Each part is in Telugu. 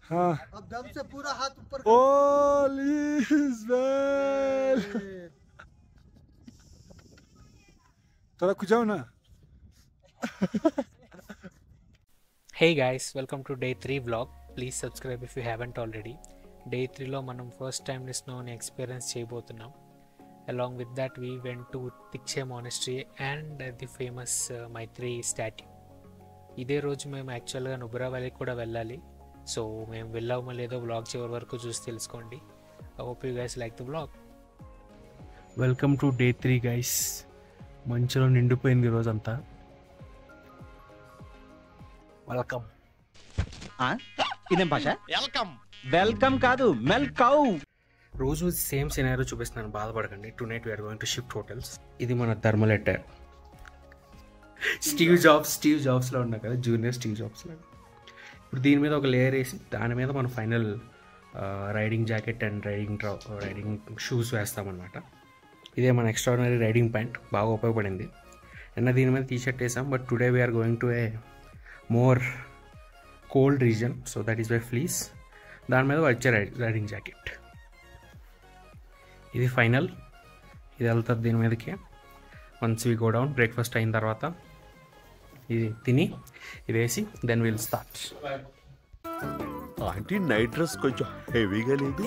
हाँ अब दम से पूरा हाथ ऊपर all is well थोड़ा कुछ जाओ ना hey guys welcome to day three vlog please subscribe if you haven't already day త్రీలో మనం ఫస్ట్ టైం స్నోని ఎక్స్పీరియన్స్ చేయబోతున్నాం along with that we went to Thiksey monastery and the famous Maitri statue ఇదే రోజు మేము యాక్చువల్గా నుబ్రా వ్యాలీకి కూడా వెళ్ళాలి సో మేము వెళ్ళామో లేదో బ్లాగ్ చివరి వరకు చూసి తెలుసుకోండి I hope you guys like the vlog welcome to day three guys మంచులో నిండిపోయింది రోజంతా వెల్కమ్ ఇదేం భాష వెల్కమ్ వెల్కమ్ కాదు మెల్కౌ రోజు సేమ్ సినారో చూపిస్తున్నాను బాధపడకండి tonight we're going to shift hotels ఇది మన థర్మలెటర్ స్టీవ్ జాబ్స్ స్టీవ్ జాబ్స్లో ఉన్నా కదా జూనియర్ స్టీవ్ జాబ్స్లో ఇప్పుడు దీని మీద ఒక లేయర్ వేసి దాని మీద మనం final riding jacket and riding డ్రా రైడింగ్ షూస్ వేస్తామన్నమాట ఇదే మన ఎక్స్ట్రాడినరీ రైడింగ్ ప్యాంట్ బాగా ఉపయోగపడింది నిన్న దీని మీద టీ షర్ట్ వేసాం but today we're going to a more cold reason so that is by fleece దాని మీద వచ్చే రైడింగ్ జాకెట్ ఇది ఫైనల్ ఇది వెళ్తుంది దీని మీదకి once we go down breakfast అయిన తర్వాత ఇది తిని ఇది వేసి then will start auntie night dress కొంచెం హెవీగా లేదు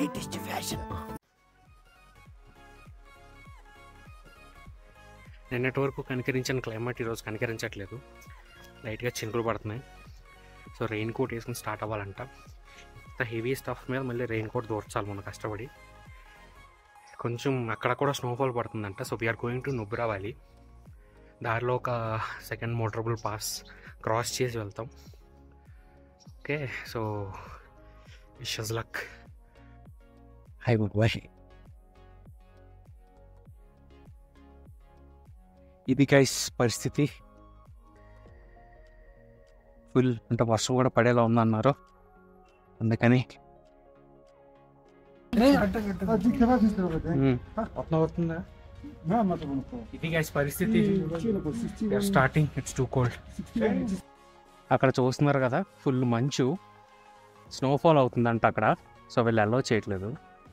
నిన్నటి వరకు కనికరించిన క్లైమేట్ ఈరోజు కనికరించట్లేదు లైట్గా చినుకులు పడుతున్నాయి సో రెయిన్ కోట్ వేసుకుని స్టార్ట్ అవ్వాలంట ఇంత హెవీ స్టఫ్ మీద మళ్ళీ రెయిన్ కోట్ దూర్చాలి మనం కష్టపడి కొంచెం అక్కడ కూడా స్నోఫాల్ పడుతుందంట so we're going to Nubra valley దారిలో ఒక సెకండ్ మోటరబుల్ పాస్ క్రాస్ చేసి వెళ్తాం okay so wish us luck hi bye ఇది గైస్ పరిస్థితి ఫుల్ అంటే వర్షం కూడా పడేలా ఉందన్నారు అందుకని अजी क्या बात इस तरह बताएं మొత్తం అవుతుందా ना मतलब उनको ఇది గైస్ పరిస్థితి चलो को 60 స్టార్టింగ్ ఇట్స్ టూ కోల్డ్ అక్కడ చూస్తున్నారు కదా ఫుల్ మంచు స్నోఫాల్ అవుతుందంట అక్కడ సో వీళ్ళు అలో చేయట్లేదు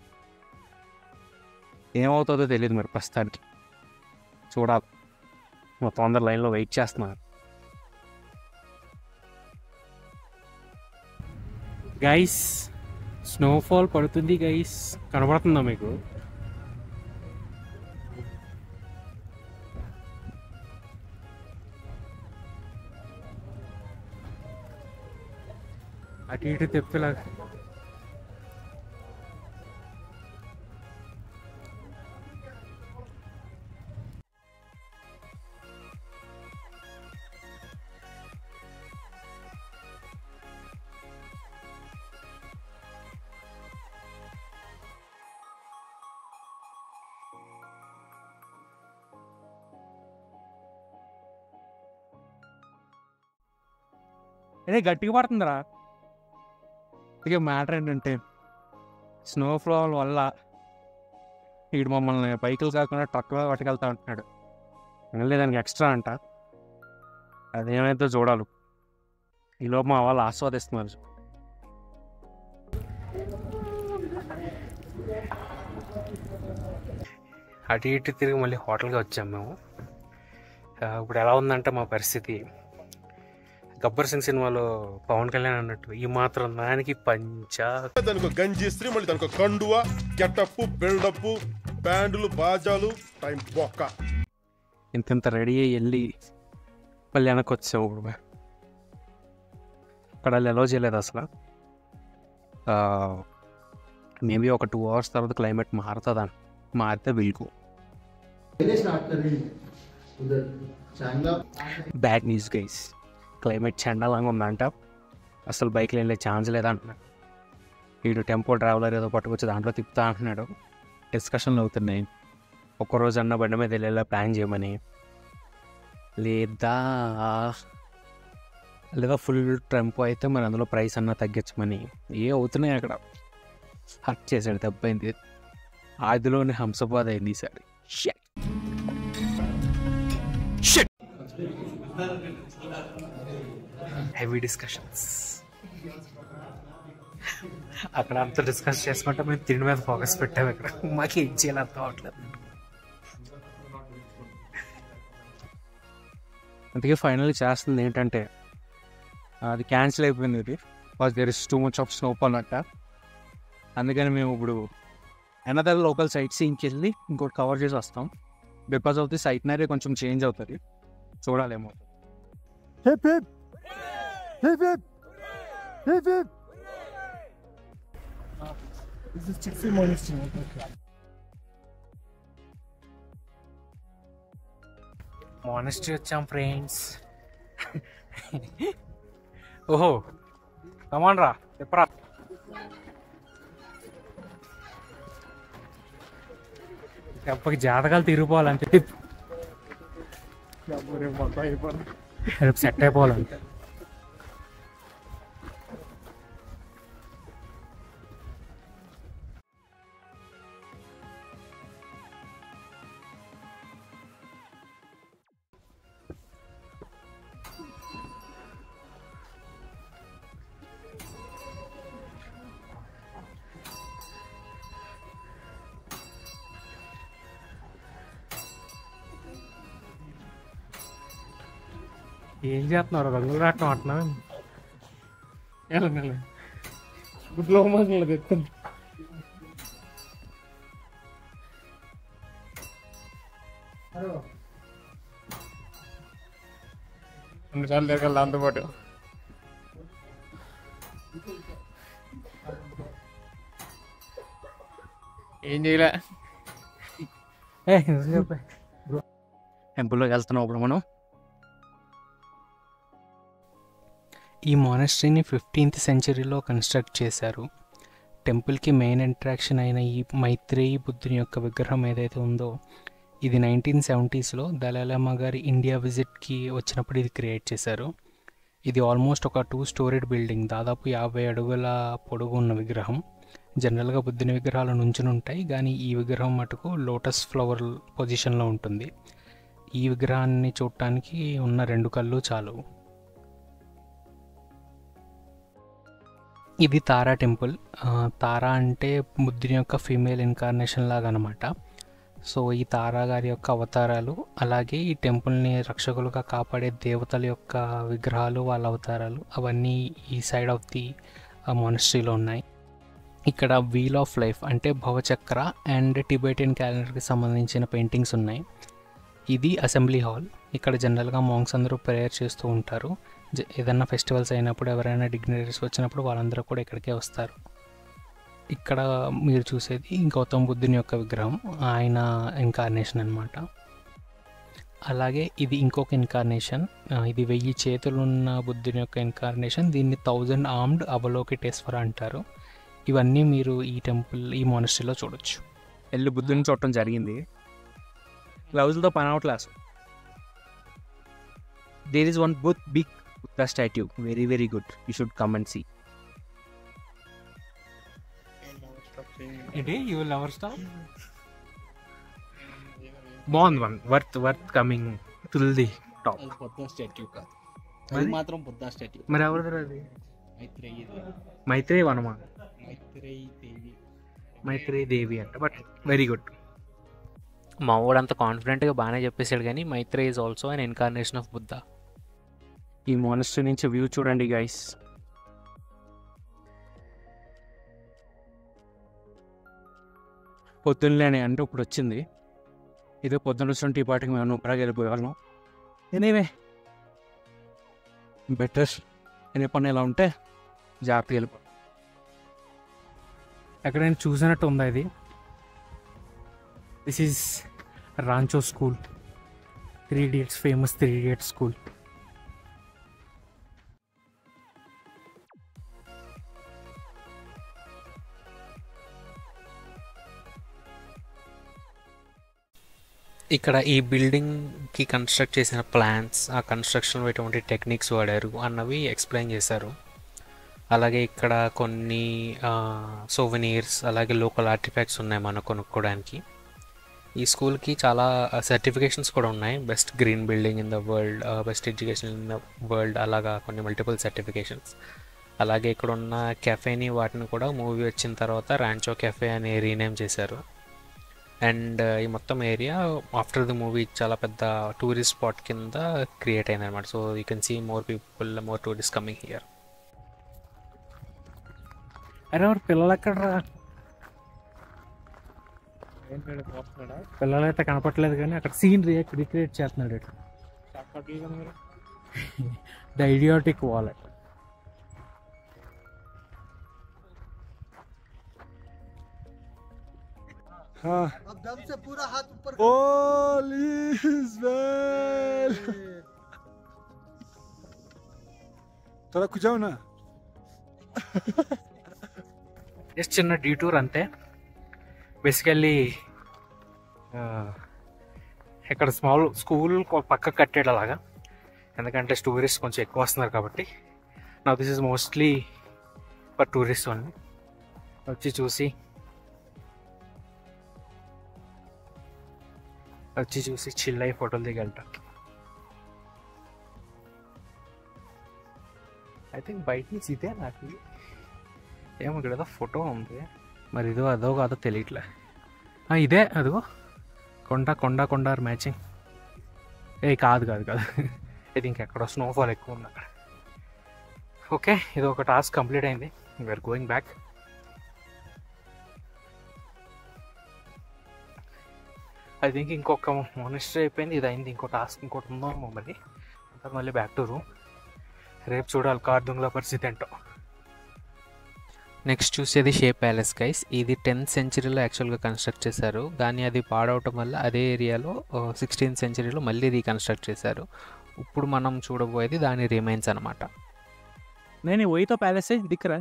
ఏమవుతుందో తెలియదు మరి ప్రస్తుతానికి చూడాలి మొత్తం అందరు లైన్లో వెయిట్ చేస్తున్నారు గైస్ స్నోఫాల్ పడుతుంది గైస్ కనబడుతుందా మీకు అటు ఇటు తిప్పలాగా అదే గట్టిగా పడుతుందిరా ఇక మ్యాటర్ ఏంటంటే స్నోఫాల్ వల్ల వీడు మమ్మల్ని బైకులు కాకుండా ట్రక్లో పట్టుకెళ్తా అంటున్నాడు మళ్ళీ దానికి ఎక్స్ట్రా అంట అదేమైతే చూడాలి ఈలోపు మా వాళ్ళు ఆస్వాదిస్తున్నారు అటు ఇటు తిరిగి మళ్ళీ హోటల్కి వచ్చాము మేము ఆ, ఇప్పుడు ఎలా ఉందంటే మా పరిస్థితి గబ్బర్ సింగ్ సినిమాలో పవన్ కళ్యాణ్ అన్నట్టు ఈ మాత్రం దానికి పంచా దానికి గంజి ఇస్త్రీ మళ్ళీ దానికి కండువ గెటప్ బిల్డప్ బ్యాండ్లు బాజాలు టైం బొక్క ఇంత ఇంత రెడీ అయ్యి వెళ్ళి మళ్ళీ వెనక్కి వచ్చాము ఇప్పుడు మేము. అక్కడ వాళ్ళు ఎలో చేయలేదు అసలు మేబీ ఒక టూ అవర్స్ తర్వాత క్లైమేట్ మారుతుంది అని మారితే వెళ్కు బ్యాడ్ న్యూస్ గైస్ క్లైమేట్ చండాలంగా ఉందంట అసలు బైక్లో వెళ్ళే ఛాన్స్ లేదంటున్నాడు వీడు టెంపో ట్రావెలర్ ఏదో పట్టుకొచ్చి దాంట్లో తిప్పుతా అంటున్నాడు డిస్కషన్లు అవుతున్నాయి ఒక్కరోజు అన్న బండి మీద వెళ్ళేలా ప్లాన్ చేయమని లేదా లేదా ఫుల్ టెంపో అయితే మరి అందులో ప్రైస్ అన్న తగ్గించమని ఏ అవుతున్నాయి అక్కడ హర్ట్ చేశాడు దెబ్బైంది ఆదిలోనే హంసపాద్ అయింది ఈసారి Shit. Shit. హెవీ డిస్కషన్స్ అక్కడ అంత డిస్కస్ చేసుకుంటే మేము తిండి మీద ఫోకస్ పెట్టాము ఇక్కడ మాకు ఏం చేయాలి అర్థం అవట్లేదు అందుకే ఫైనల్ చేస్తుంది ఏంటంటే అది క్యాన్సిల్ అయిపోయింది ఇది because there is too much of snow అన్నట్ట అందుకని మేము ఇప్పుడు అనదర్ లోకల్ సైట్ సీన్కి వెళ్ళి ఇంకోటి కవర్ చేసి వస్తాం బికాస్ ఆఫ్ ది సైట్ నరే కొంచెం చేంజ్ అవుతుంది చూడాలేమో hip hip hip hip hip hip This is Chixi Monastery. Monastery వచ్చాం ఫ్రెండ్స్ ఓహో కమాన్ రా చెప్పరా చెప్పకి జాతకాలు తిరిగిపోవాలంటే రేపు సెట్ అయిపోవాలంటే ఏం చేస్తున్నారు రంగులు రావటం అంటున్నా గుడ్లో మాటలు తెస్తుంది రెండుసార్లు తిరగాలి దాంతో పాటు ఏం చేయలే టెంపుల్లోకి వెళ్తున్నాం ఇప్పుడు మనం ఈ మానస్ట్రీని ఫిఫ్టీన్త్ సెంచరీలో కన్స్ట్రక్ట్ చేశారు టెంపుల్కి మెయిన్ అట్రాక్షన్ అయిన ఈ మైత్రేయి బుద్ధుని యొక్క విగ్రహం ఏదైతే ఉందో ఇది నైన్టీన్ సెవెంటీస్లో దళాలమ్మ గారి ఇండియా విజిట్కి వచ్చినప్పుడు ఇది క్రియేట్ చేశారు ఇది ఆల్మోస్ట్ ఒక టూ స్టోరీడ్ బిల్డింగ్ దాదాపు యాభై అడుగుల పొడుగు ఉన్న విగ్రహం జనరల్గా బుద్ధుని విగ్రహాలు నుంచుని ఉంటాయి కానీ ఈ విగ్రహం మటుకు లోటస్ ఫ్లవర్ పొజిషన్లో ఉంటుంది ఈ విగ్రహాన్ని చూడటానికి ఉన్న రెండు కళ్ళు చాలు ఇది తారా టెంపుల్ ఆ, తారా అంటే బుద్ధుని యొక్క ఫీమేల్ ఇన్కార్నేషన్ లాగా అనమాట సో ఈ తారా గారి యొక్క అవతారాలు అలాగే ఈ టెంపుల్ని రక్షకులుగా కాపాడే దేవతల యొక్క విగ్రహాలు వాళ్ళ అవతారాలు అవన్నీ ఈ సైడ్ ఆఫ్ ది మొనస్ట్రీలో ఉన్నాయి ఇక్కడ వీల్ ఆఫ్ లైఫ్ అంటే భవచక్ర అండ్ టిబెటియన్ క్యాలెండర్కి సంబంధించిన పెయింటింగ్స్ ఉన్నాయి ఇది అసెంబ్లీ హాల్ ఇక్కడ జనరల్గా మాంగ్స్ అందరూ ప్రేయర్ చేస్తూ ఉంటారు జ- ఏదైనా ఫెస్టివల్స్ అయినప్పుడు ఎవరైనా డిగ్నరీస్ వచ్చినప్పుడు వాళ్ళందరూ కూడా ఇక్కడికే వస్తారు ఇక్కడ మీరు చూసేది గౌతమ్ బుద్ధుని యొక్క విగ్రహం ఆయన ఇన్కార్నేషన్ అన్నమాట అలాగే ఇది ఇంకొక ఇన్కార్నేషన్ ఇది వెయ్యి చేతులున్న బుద్ధుని యొక్క ఇన్కార్నేషన్ దీన్ని థౌజండ్ ఆర్మ్డ్ అవలోకిటేశ్వర అంటారు ఇవన్నీ మీరు ఈ టెంపుల్ ఈ మొనస్ట్రీలో చూడొచ్చు వెళ్ళి బుద్ధుని చూడటం జరిగింది గ్లౌజులతో పని అవట్లేదు there is one but big Buddha statue very very good you should come and see ఏంటి యూ విల్ ఎవర్ స్టాప్ బాగుంది one worth worth coming to the top అది బుద్ధ స్టాట్యూ కాదు మరి? అది మాత్రం బుద్ధ స్టాట్యూ మరి ఎవరిది అది మైత్రేయి దేవి మైత్రి వనమా మైత్రేయి దేవి మైత్రి దేవి అంట బట్ వెరీ గుడ్ మా వాడు అంత కాన్ఫిడెంట్గా బాగానే చెప్పేశాడు కానీ Maitreya is also an incarnation of Buddha ఈ మానస్ట్రీ నుంచి వ్యూ చూడండి గైస్ పొద్దున్నేనే అంటే ఇప్పుడు వచ్చింది ఇదే పొద్దున్న వచ్చిన ఈ పాటికి మేము ఉపరాగా వెళ్ళిపోయేవాళ్ళం ఎనీవే బెటర్ ఎనీ పని ఇలా ఉంటే జాగ్రత్తగా వెళ్ళిపో ఎక్కడైనా చూసినట్టు ఉందా ఇది this is Rancho school three idiots famous three idiots school ఇక్కడ ఈ బిల్డింగ్కి కన్స్ట్రక్ట్ చేసిన ప్లాన్స్ ఆ కన్స్ట్రక్షన్లో ఎటువంటి టెక్నిక్స్ వాడారు అన్నవి ఎక్స్ప్లెయిన్ చేశారు అలాగే ఇక్కడ కొన్ని సోవెనీర్స్ అలాగే లోకల్ ఆర్టిఫాక్ట్స్ ఉన్నాయి మనం కొనుక్కోవడానికి ఈ స్కూల్కి చాలా సర్టిఫికేషన్స్ కూడా ఉన్నాయి best green building in the world best education in the world అలాగా కొన్ని మల్టిపుల్ సర్టిఫికేషన్స్ అలాగే ఇక్కడ ఉన్న కెఫేని వాటిని కూడా మూవీ వచ్చిన తర్వాత ర్యాంచో కెఫే అని రీనేమ్ చేశారు అండ్ ఈ మొత్తం ఏరియా ఆఫ్టర్ ది మూవీ చాలా పెద్ద టూరిస్ట్ స్పాట్ కింద క్రియేట్ అయింది అనమాట so you can see more people more tourist coming here అరే ఎవరు పిల్లలు ఎక్కడ పిల్లలు అయితే కనపట్లేదు కానీ అక్కడ సీన్ రిక్రియేట్ చేస్తున్నాడు ద ఐడియాటిక్ వాలెట్ अब दम से पूरा हाथ ऊपर All is well. थोड़ा खुजाओ ना జస్ట్ చిన్న డీటూర్ అంతే బేసికల్లీ ఇక్కడ స్మాల్ స్కూల్ పక్క కట్టాడు అలాగా ఎందుకంటే టూరిస్ట్ కొంచెం ఎక్కువ వస్తున్నారు కాబట్టి నా this is mostly for tourist only వచ్చి చూసి వచ్చి చూసి చిల్ అయ్యి ఫోటోలు దిగలుగుతాం ఐ థింక్ బయట నుంచి ఇదే నాకు ఏమో ఇక్కడ ఏదో ఫోటో ఉంది మరి ఇదో అదో కాదో తెలియట్లే ఆ, ఇదే అదిగో కొండ కొండ కొండ మ్యాచింగ్ ఏ కాదు కాదు కాదు ఇది ఇంకెక్కడో స్నోఫాల్ ఎక్కువ ఉంది అక్కడ ఓకే ఇది ఒక టాస్క్ కంప్లీట్ అయింది we're going back I think ఇంకొక మోనిస్టర్ అయిపోయింది ఇది అయింది ఇంకో టాస్క్ ఇంకోటి ఉందో మరి తర్వాత మళ్ళీ బ్యాక్ టు రూమ్ రేపు చూడాలి కార్దుంగ్ల పరిస్థితి ఏంటో నెక్స్ట్ చూసేది షే ప్యాలెస్ గైస్ ఇది టెన్త్ సెంచరీలో యాక్చువల్గా కన్స్ట్రక్ట్ చేశారు కానీ అది పాడవటం వల్ల అదే ఏరియాలో సిక్స్టీన్త్ సెంచరీలో మళ్ళీ రీకన్స్ట్రక్ట్ చేశారు ఇప్పుడు మనం చూడబోయేది దాని రిమైన్స్ అనమాట నేను వయితో ప్యాలెస్ దిక్కరా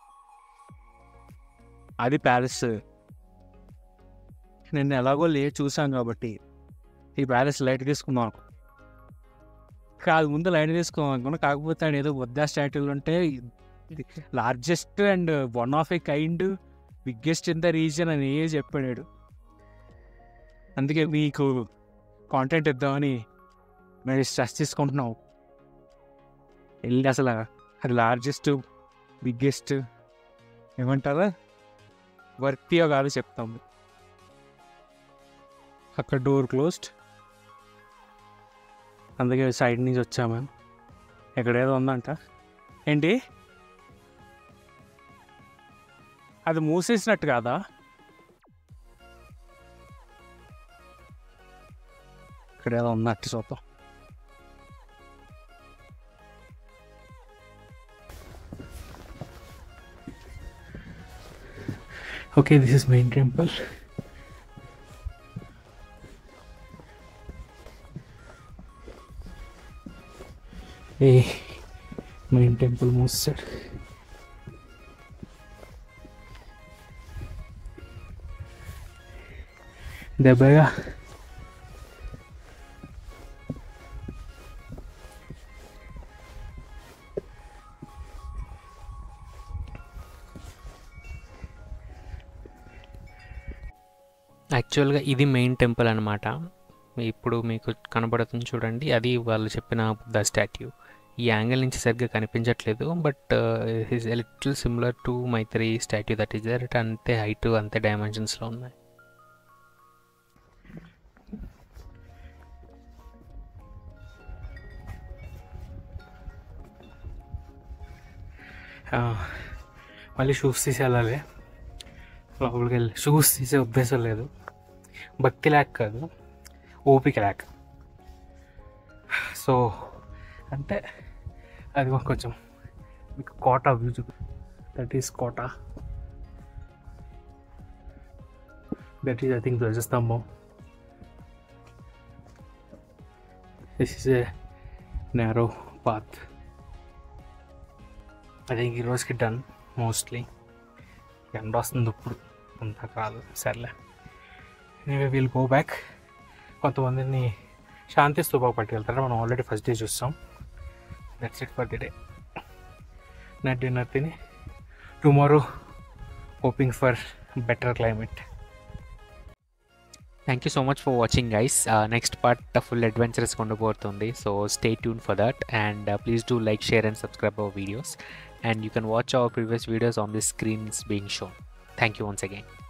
అది ప్యాలెస్ నేను ఎలాగో లేట్ చూసాం కాబట్టి ఈ ప్యాలెస్ లైట్ తీసుకుందాం అనుకో కాదు ముందు లైట్ తీసుకుందాం అనుకున్నా కాకపోతే ఆయన ఏదో బుద్ధా స్టాట్యూలు ఉంటే largest and one of a kind biggest in the region అని ఏ చెప్పాడు అందుకే మీకు కాంటెంట్ ఇద్దామని మేము స్ట్రెస్ తీసుకుంటున్నాం వెళ్ళి అసలు అది లార్జెస్ట్ బిగ్గెస్ట్ ఏమంటారా వర్తియో కాదు చెప్తాము అక్కడ డోర్ క్లోజ్డ్ అందుకే సైడ్ నుంచి వచ్చాము ఎక్కడ ఏదో ఉందంట ఏంటి అది మూసేసినట్టు కాదా ఇక్కడ ఏదో ఉన్నట్టు చూద్దాం Okay, this is main temple. Hey, main temple most దెబ్బగా యాక్చువల్గా ఇది మెయిన్ టెంపుల్ అనమాట ఇప్పుడు మీకు కనబడుతుంది చూడండి అది వాళ్ళు చెప్పిన బుద్ధ స్టాట్యూ ఈ యాంగిల్ నుంచి సరిగ్గా కనిపించట్లేదు but his little similar to Maitri statue that is there అంతే హైట్ అంతే డైమెన్షన్స్లో ఉన్నాయి ఆ, మళ్ళీ షూస్ తీసి వెళ్ళాలి లోపలికి వెళ్ళి షూస్ తీసే ఉద్దేశం లేదు భక్తి లేక కాదు ఓపిక లేక సో అంటే అది కొంచెం మీకు కోట వ్యూ చూపి దట్ ఈస్ కోట దట్ ఈస్ ఐ థింక్ ధ్వజస్తంభం this is a narrow path I think ఈ రోజుకి డన్ మోస్ట్లీ ఎండ వస్తుంది ఇప్పుడు అంతా కాదు సర్లే నేను వీల్ గో బ్యాక్ కొంతమందిని శాంతి స్తూపా పట్టుకెళ్తారు మనం ఆల్రెడీ ఫస్ట్ డే చూస్తాం that's it for the day night dinner తిని tomorrow hoping for better climate thank you so much for watching guys next part full adventurous ఉండబోతుంది so stay tuned for that and please do like share and subscribe our videos and you can watch our previous videos on the screens being shown. Thank you once again.